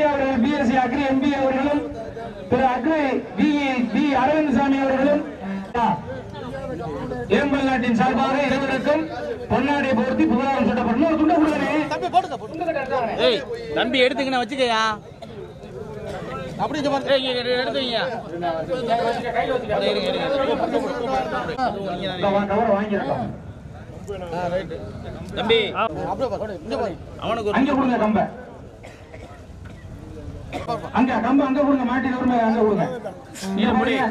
அவர்கள் BSc agri MP அவர்களும் திரு அக்ரி வி வி அரவிந்த்சாமி அவர்களும் ஏம்பல் நாட்டின் சார்பாக இருவருக்கும் பொன்னாடை போர்த்தி புகழாரம் சூட்டப்படும் ஒரு துண்டை கொடுங்க ஏய் தம்பி எடுத்துக்கின வச்சுக்கயா அப்படி இந்த மாதிரி ஏய், இங்க எடுத்து வைங்க இருங்க, இருங்க. கவரை வாங்கிடலாம் தம்பி அவனுக்கு ஒரு அங்க கொடுங்க கம்ப அங்க கம்ப அங்க கொடுங்க மாட்டில உரிமை அங்க கொடுங்க இங்க போடுங்க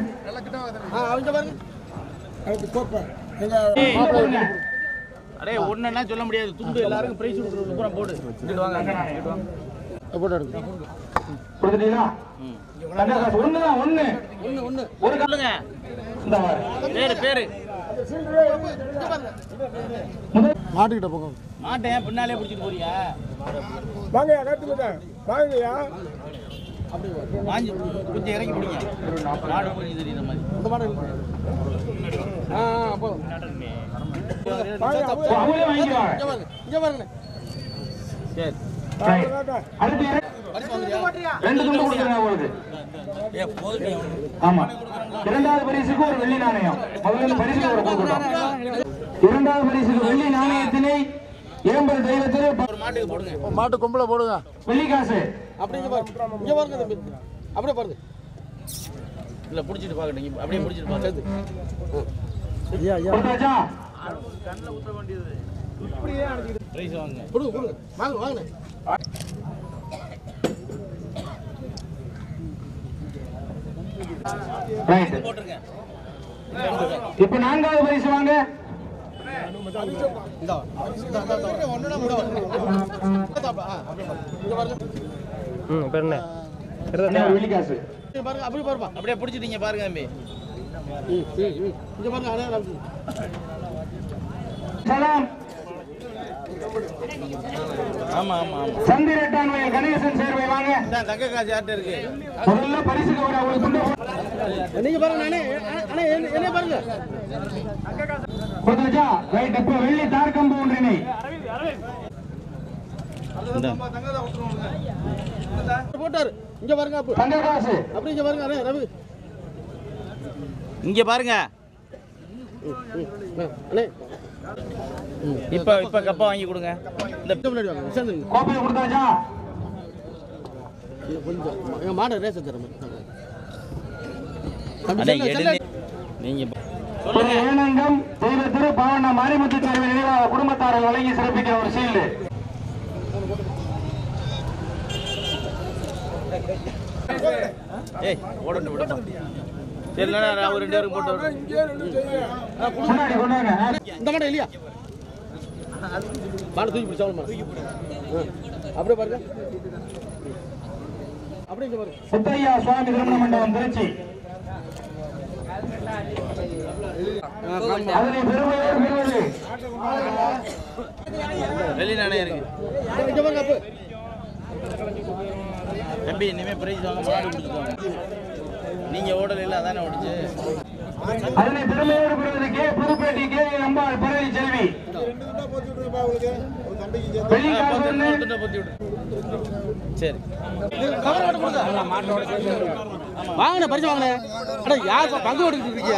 இங்க கொடுங்க அடே ஒண்ணுன்னா சொல்ல முடியாது துண்டு எல்லாருக்கும் பிரைஸ் கொடுக்குறது பூரா போடு இங்கிட்டு வாங்க இங்கிட்டு வாங்க. கொடுத்துட்டீங்களா தங்க காசு ஒண்ணுதான் ஒண்ணு ஒரு சொல்லுங்க இந்த பாரு. பேரு பேரு முதல் மாட்டுக்கிட்ட போங்க மாட்டேன் பின்னாலே பிடிச்சிட்டு போறியா வாங்கய்யா கட்டுக்கிட்டேன் வாங்கய்யா வாங்கி கொஞ்சம் இறங்கி பிடிங்க மாடு புரிஞ்சு தெரியுற மாதிரி இந்த மாடு ஆ ஆ, போ அவங்களே வாங்கிக்குவாங்க இங்க பாருங்க சரி Right. அடுத்து இற- ரெண்டு துண்டு கொடுத்துருங்க உங்களுக்கு ஆமா இரண்டாவது பரிசுக்கு ஒரு வெள்ளி நாணயம் முதல்ல இந்த பரிசுக்கு ஒரு கொடுக்கட்டும் இரண்டாவது பரிசுக்கு வெள்ளி நாணயத்தினை ஏம்பல் தெய்வத்திலே ப- ஒரு மாட்டுக்கு போடுங்க மாட்டு கொம்புல போடுங்க வெள்ளி காசு அப்படி இங்க பாருங்க இங்க பாருங்க தம்பி அப்படியே பாருங்க இல்ல பிடிச்சிட்டு பாக்கட்டும் இங்க அப்படியே பிடிச்சிட்டு பாக்க ஐயா ஐயா கொடுத்தாச்சா பிரைஸ் வாங்க கொடுங்க கொடுங்க வாங்க வாங்க ரைட் போட்டுருங்க இப்ப நான்காவது பரிசு வாங்க அண்ணே, ஒரு வெள்ளி காசு இங்க பாருங்க அப்படி பாருப்பா அப்படியே பிடிச்சிட்டீங்க பாருங்க தம்பி ம், ம், ம். இங்க பாருங்க அண்ணே நான் சலாம் ஆமா ஆமா ஆமா சந்திரட்டான் வயல் கணேசன் சேர்வை வாங்க இதான் தங்க காசு யார்கிட்ட இருக்கு முதல்ல பரிசுக்கு ஒரு அவங்களுக்கு துண்டு போடு. நீங்க பாருங்க அண்ணே அண்ணே என்ன- என்ன பாருங்க கொடுத்தாச்சா ரைட் இப்ப வெள்ளி தார்கம்பு ஒன்றினை போட்டாரு இங்க பாருங்க அப்ப தங்க காசு அப்படி இங்க பாருங்க அண்ணே ரவி இங்க பாருங்க ஆ, அண்ணே இப்ப இப்ப கப்பா வாங்கி கொடுங்க இந்த இந்த முன்னாடி வாங்க சேர்ந்துருங்க கோப்பையை கொடுத்தாச்சா இன்னும் கொஞ்சம் எங்க மாடு ரேஸ் தர மாதிரி தம்பி அண்ணே, செல்ல, எடுங்க. செல்ல. நீங்க ஒரு ஏனங்கம் தெய்வ திரு பாவண்ண மாரிமுத்து தேர்வு நினைவாக குடும்பத்தாரை வழங்கி சிறப்பிக்கிற ஒரு சீல்டு ஏய் ஓடணும் விடுமா சரி இல்லைண்ணா நான் ஒரு ரெண்டு பேருக்கு போட்டு வரேன். முன்னாடி கொண்டாங்க இந்த மாடு இல்லையா மாடு தூக்கி பிடிச்சா மாடு ஆ, அப்படியே பாருங்க அப்படியே இங்க பாருங்க முத்தையா சுவாமி திருமண மண்டபம் திருச்சி அதனை பெருமையோடு பெறுவது வெளி நாணயம் இருக்கு இங்க பாருங்க அப்ப தம்பி இனிமே பிரைஸ் வாங்க மாடு கொடுத்துருவாங்க நீங்க ஓடல இல்ல அதானே ஓடிச்சு அதனை பெருமையோடு பெறுவது கே புதுப்பேட்டை கே அம்பாள் பரளி செல்வி வெள்ளி ஆ, காசு பத்து ஒண்ணு நூறு துண்டை பொத்தி விடு சரி கவர் மட்டும் கொடுங்க வாங்கண்ணே பரிசு வாங்கண்ணே அட யார் பங்கு எடுத்துட்டு இருக்கீங்க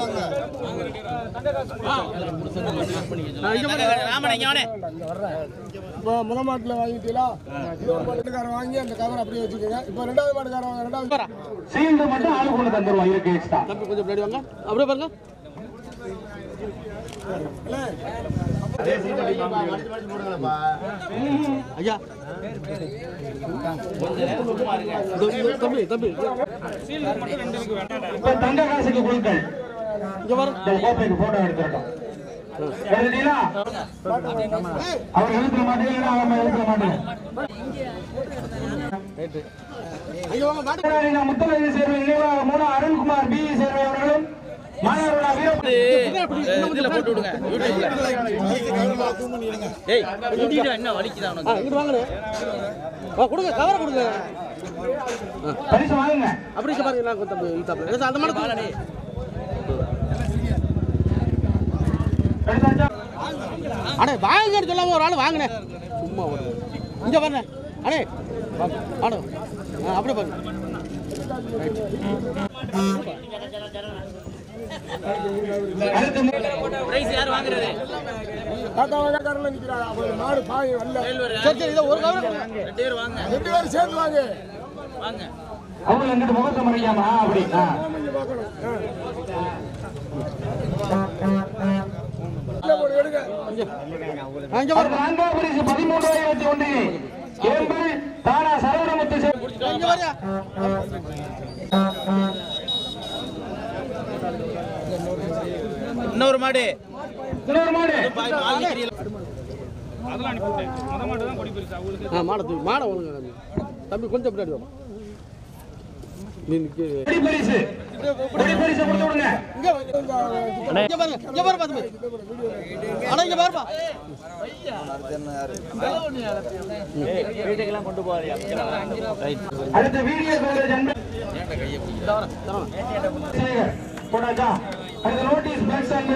ராமன் இங்க வானே இப்போ முதல் மாட்டில் வாங்கிட்டீங்களா இன்னொரு மாட்டுக்காரன் வாங்கி அந்த கவர் அப்படியே வச்சுக்கோங்க இப்போ ரெண்டாவது மாட்டுக்காரன் வாங்க ரெண்டாவது சீல்டு மட்டும் ஆளு கொண்டு தந்துருவோம் இருக்கு எக்ஸ்ட்ரா தம்பி கொஞ்சம் பின்னாடி வாங்க அப்படியே பாருங்க ஐயா இந்த- தம்பி தம்பி இப்ப தங்க காசுக்கு கொடுக்கல் இங்க பாருங்க இந்த கோப்பைக்கு போட்டோ எடுத்துருக்கோம் எழுதினா அவர் எழுத்துக்க மாட்டேங்க அவன் எழுத்துக்க மாட்டேங்க ஐயா வாங்க மாட்டு முன்னாடி முத்தலகு சேர்வை நினைவாக மூணு அருண்குமார் பி சேர்வை அவர்களும் மாணவர்களா வீரப்படி இதுல போட்டு விடுங்க யூடியூப்ல ஏய் குட்டிட்டு என்ன வலிக்குதா ஆ உனக்கு இங்கிட்டு வாங்கண்ணே ஆ கொடுங்க கவரை கொடுங்க பரிசு வாங்குங்க அப்படி இங்க பாருங்க நான் கொஞ்சம் தம்பி இழுத்தாப்புல. அந்த மாடு கொடுங்க எடுத்தாச்சா அடே வாங்குன்னு சொல்லாம ஒரு ஆள் வாங்கினேன் சும்மா ஒரு இங்க பாருங்க அடே ஆடும் ஆ அப்படியே பாருங்க அடுத்து பிரைஸ் யார் வாங்குறது தாத்தா வகைக்காரன் நிற்கிறாங்க அவங்க மாடு பாய் வரல சரி சரி இதை ஒரு கவர் ரெண்டு பேர் வாங்க ரெண்டு பேரும் சேர்ந்து வாங்க வாங்க அவங்க எங்கிட்ட முகத்தை மறைக்காம ஆ, அப்படி ஆ. இங்க பார்க்கணும் ஆ. இல்ல, ஒரு எடுங்க அங்கே அடுத்து நான்காவது பரிசு பதிமூன்றாயிரத்தி ஒன்று ஏம்பல் தானா சரவணமுத்து சே- இங்கே வரியா இன்னொரு மாடு இன்னொரு மாடு ஆ மாடை தூக்கி மாடை ஒழுங்க தம்பி தம்பி கொஞ்சம் பின்னாடி வா நீ நிற்க கொடி பரிசு கொடி பரிசு கொடுத்து விடுங்க இங்க இங்க பாருங்க இங்க பாருப்பா தம்பி அட இங்க பாருப்பா அடுத்து வீடியோ கவரேஜ் அன்பு சேகர் போட்டாச்சா அடுத்து நோட்டீஸ் பிளக்ஸ் அன்பு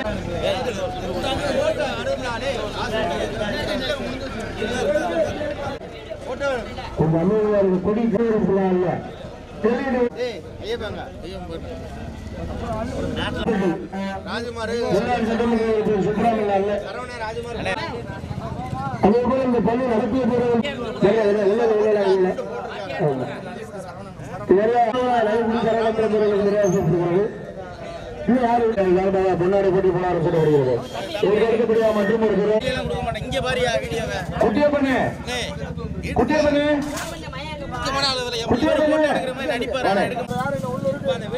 உங்க அலுவலர்கள் கொடி போயிருக்கலாம் இல்ல தெளிவு முன்னாள் சட்டமன்ற உறுப்பினர் சுப்ரமணியன் அல்ல. அதே போல இந்த பள்ளி நடத்திய பிறகு இல்ல, இல்ல, இல்ல, இல்ல, இல்ல, இல்ல. ஆமா. இதெல்லாம் லைஃப் சரகத்தில் பிறகு நிறைவேற்றப்படுகிறது. இன்னும் யாரு யாருக்காக பொன்னாடி போட்டி போனாரு போடப்படுகிறது ஒரு அடுத்தபடியாக மற்றும் ஒரு துறை இங்க பாரியா வீடியோவை குட்டிய பண்ணு குட்டிய பண்ணு குட்டிய பண்ணு நடிப்பாரு வாடா.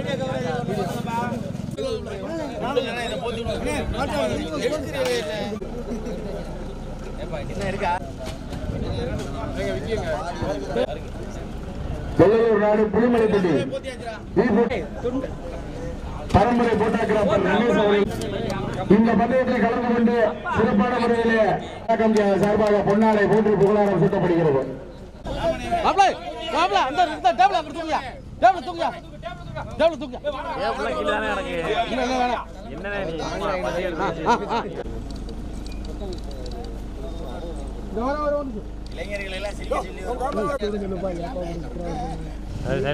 வெள்ளலூர் நாடு புலிமலைப்பட்டி ஈபோட்டி. பரம்பரை போட்டோகிராபர் ரமேஷ் அவர்கள் இந்த பந்தயத்தில் கலந்து கொண்டு சிறப்பான முறையிலே கமிட்டி சார்பாக பொன்னாடை போன்று புகழாரம் சூட்டப்படுகிறது மாப்ள மாப்ள அந்த இந்த டேபிள் அங்க தூக்குயா டேபிள் தூக்குயா டேபிள் தூக்குயா இல்ல இல்ல வேணாம் ஆ, ஆ, ஆ. இந்த வர வர வந்து இளைஞர்கள் எல்லாம் சிரிக்க சொல்லி உங்க அம்மா சொல்லுங்க, பாருங்க, அப்பா வந்து